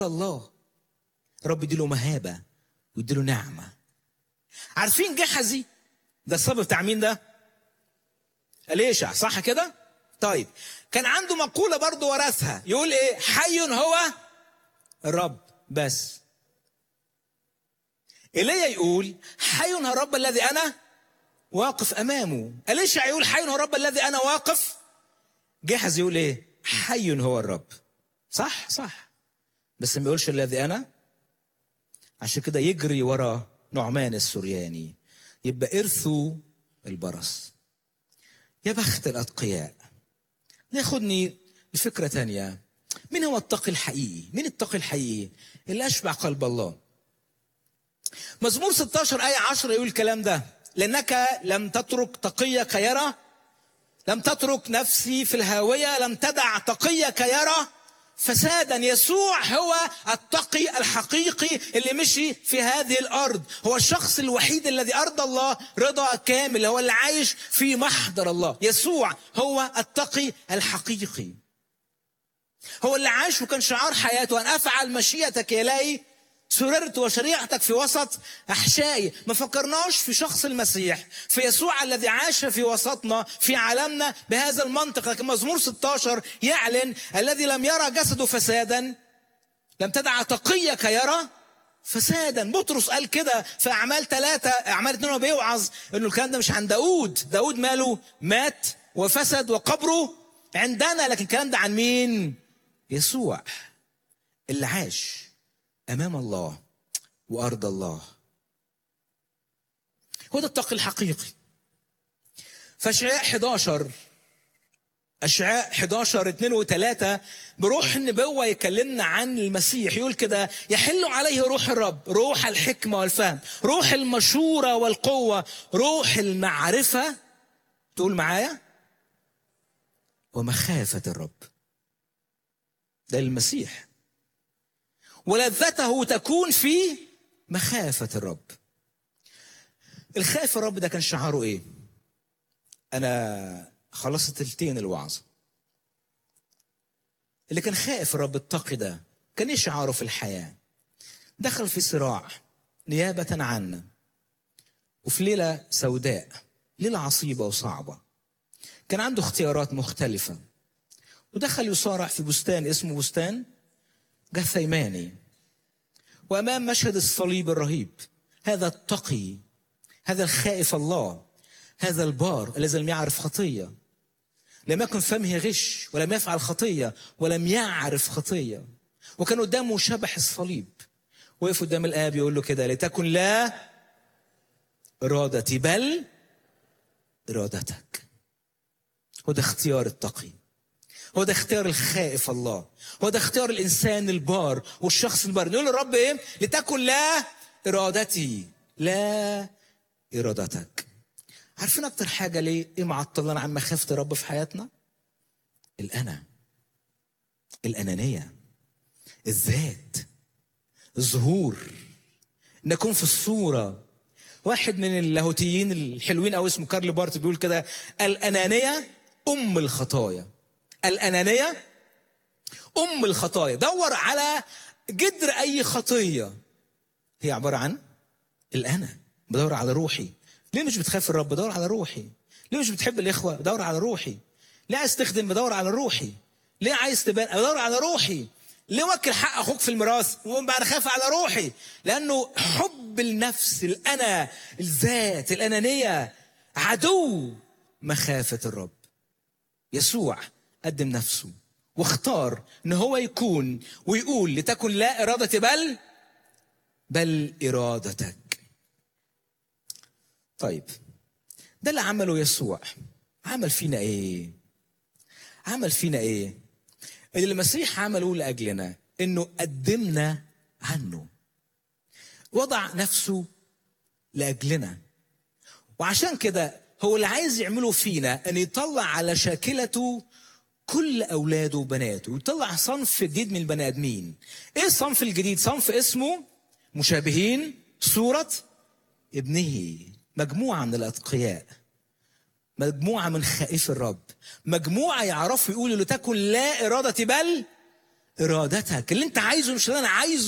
الله رب يديله مهابة ويديله نعمة عارفين جحزي ده الصبي بتاع مين ده أليشع صح كده طيب كان عنده مقولة برضه ورثها يقول ايه حي هو الرب بس ايليا يقول حي هو الرب الذي انا واقف امامه أليشع يقول حي هو الرب الذي انا واقف جحز يقول ايه حي هو الرب صح صح بس ما يقولش الذي انا عشان كده يجري ورا نعمان السورياني يبقى ارثه البرص يا بخت الاتقياء ناخدني لفكره تانية مين هو التقي الحقيقي مين التقي الحقيقي اللي اشبع قلب الله مزمور 16 آية 10 يقول الكلام ده لأنك لم تترك تقيك يرى لم تترك نفسي في الهاوية لم تدع تقيك يرى فسادا يسوع هو التقي الحقيقي اللي مشي في هذه الارض هو الشخص الوحيد الذي ارضى الله رضا كامل هو اللي عايش في محضر الله يسوع هو التقي الحقيقي هو اللي عاش وكان شعار حياته ان افعل مشيئتك يا الهي سررت وشريعتك في وسط احشائي ما فكرناش في شخص المسيح في يسوع الذي عاش في وسطنا في عالمنا بهذا المنطق لكن مزمور 16 يعلن الذي لم يرى جسده فسادا لم تدع تقيك يرى فسادا بطرس قال كده في اعمال ثلاثة اعمال اثنين بيوعظ انه الكلام ده مش عن داود داود ماله مات وفسد وقبره عندنا لكن الكلام ده عن مين يسوع اللي عاش امام الله وارض الله هو ده التقي الحقيقي فاشعياء 11 اشعياء 11 2 و3 بروح النبوه يكلمنا عن المسيح يقول كده يحل عليه روح الرب روح الحكمه والفهم روح المشوره والقوه روح المعرفه تقول معايا ومخافه الرب ده المسيح ولذته تكون في مخافة الرب الخائف الرب ده كان شعاره ايه انا خلصت تلتين الوعظ اللي كان خائف الرب التقي ده كان ايه شعاره في الحياة دخل في صراع نيابة عنا وفي ليلة سوداء ليلة عصيبة وصعبة كان عنده اختيارات مختلفة ودخل يصارع في بستان اسمه بستان جثيماني وامام مشهد الصليب الرهيب هذا التقي هذا الخائف الله هذا البار الذي لم يعرف خطيه لم يكن فمه غش ولم يفعل خطيه ولم يعرف خطيه وكان قدامه شبح الصليب وقف قدام الاب يقول له كده لتكن لا ارادتي بل ارادتك هو ده اختيار التقي هو ده اختيار الخائف الله هو ده اختيار الانسان البار والشخص البار نقول للرب ايه لتكن لا ارادتي لا ارادتك عارفين اكتر حاجه ليه ايه معطلنا عن مخافه الرب في حياتنا الانا الانانيه الذات الظهور نكون في الصوره واحد من اللاهوتيين الحلوين او اسمه كارل بارت بيقول كده الانانيه ام الخطايا الأنانية أم الخطايا دور على جدر أي خطية هي عبارة عن الأنا بدور على روحي ليه مش بتخاف الرب بدور على روحي ليه مش بتحب الإخوة بدور على روحي ليه عايز تخدم بدور على روحي ليه عايز تبان بدور على روحي ليه وكل حق اخوك في الميراث وبعد خاف على روحي لانه حب النفس الانا الذات الانانيه عدو مخافه الرب يسوع قدم نفسه واختار ان هو يكون ويقول لتكن لا ارادتي بل بل ارادتك طيب ده اللي عمله يسوع عمل فينا ايه عمل فينا ايه اللي المسيح عمله لاجلنا انه قدمنا عنه وضع نفسه لاجلنا وعشان كده هو اللي عايز يعمله فينا ان يطلع على شاكلته كل اولاده وبناته ويطلع صنف جديد من البني ادمين ايه الصنف الجديد صنف اسمه مشابهين صوره ابنه مجموعه من الاتقياء مجموعه من خائف الرب مجموعه يعرفوا يقولوا لتكن لا ارادتي بل ارادتك اللي انت عايزه مش اللي انا عايزه